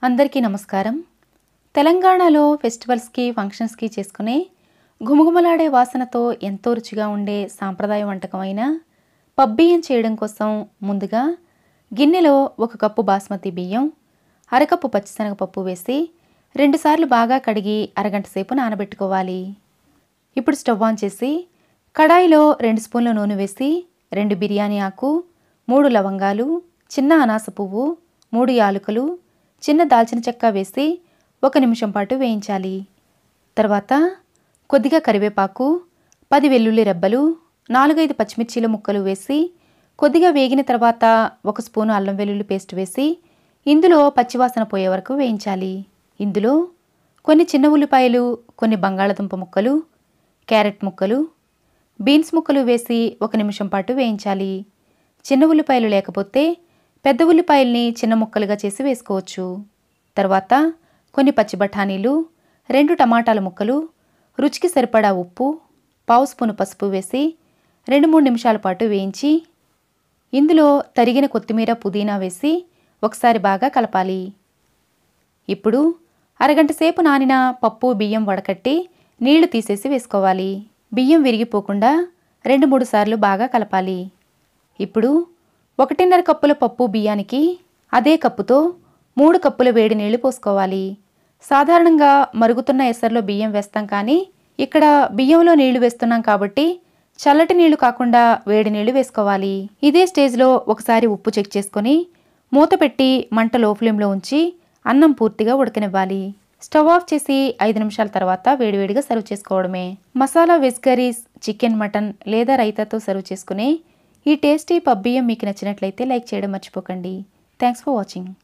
అందరికీ నమస్కారం తెలంగాణలో ఫెస్టివల్స్కి ఫంక్షన్స్కి చేసుకునే ఘుమఘుమలాడే వాసనతో ఎంతో రుచిగా ఉండే సాంప్రదాయ వంటకం అయిన పబ్బియ్యం చేయడం కోసం ముందుగా గిన్నెలో ఒక కప్పు బాస్మతి బియ్యం అరకప్పు పచ్చిశనగపప్పు వేసి రెండుసార్లు బాగా కడిగి అరగంట సేపు నానబెట్టుకోవాలి ఇప్పుడు స్టవ్ ఆన్ చేసి కడాయిలో రెండు స్పూన్ల నూనె వేసి రెండు బిర్యానీ ఆకు మూడు లవంగాలు చిన్న అనాస పువ్వు మూడు యాలకులు చిన్న దాల్చిన చెక్క వేసి ఒక నిమిషం పాటు వేయించాలి తర్వాత కొద్దిగా కరివేపాకు పది వెల్లుల్లి రెబ్బలు నాలుగైదు పచ్చిమిర్చీల ముక్కలు వేసి కొద్దిగా వేగిన తర్వాత ఒక స్పూను అల్లం వెల్లుల్లి పేస్ట్ వేసి ఇందులో పచ్చివాసన పోయే వరకు వేయించాలి ఇందులో కొన్ని చిన్న ఉల్లిపాయలు కొన్ని బంగాళదుంప ముక్కలు క్యారెట్ ముక్కలు బీన్స్ ముక్కలు వేసి ఒక నిమిషం పాటు వేయించాలి చిన్న ఉల్లిపాయలు లేకపోతే పెద్ద ఉల్లిపాయల్ని చిన్న ముక్కలుగా చేసి వేసుకోవచ్చు తర్వాత కొన్ని పచ్చి బఠానీలు రెండు టమాటాల ముక్కలు రుచికి సరిపడా ఉప్పు పావు స్పూను పసుపు వేసి రెండు మూడు నిమిషాల పాటు వేయించి ఇందులో తరిగిన కొత్తిమీర పుదీనా వేసి ఒకసారి బాగా కలపాలి ఇప్పుడు అరగంట సేపు నానిన పప్పు బియ్యం వడకట్టి నీళ్లు తీసేసి వేసుకోవాలి బియ్యం విరిగిపోకుండా రెండు మూడు సార్లు బాగా కలపాలి ఇప్పుడు ఒకటిన్నర కప్పుల పప్పు బియ్యానికి అదే కప్పుతో మూడు కప్పుల వేడి నీళ్లు పోసుకోవాలి సాధారణంగా మరుగుతున్న ఎసర్లో బియ్యం వేస్తాం కానీ ఇక్కడ బియ్యంలో నీళ్లు వేస్తున్నాం కాబట్టి చల్లటి నీళ్లు కాకుండా వేడి నీళ్లు వేసుకోవాలి ఇదే స్టేజ్లో ఒకసారి ఉప్పు చెక్ చేసుకొని మూత పెట్టి మంట లో ఫ్లేమ్లో ఉంచి అన్నం పూర్తిగా ఉడకనివ్వాలి స్టవ్ ఆఫ్ చేసి ఐదు నిమిషాల తర్వాత వేడివేడిగా సర్వ్ చేసుకోవడమే masala veg curries chicken mutton లేదా రైతాతో సర్వ్ చేసుకునే ఈ టేస్టీ పబ్బియ్యం మీకు నచ్చినట్లయితే లైక్ చేయడం మర్చిపోకండి థ్యాంక్స్ ఫర్ వాచింగ్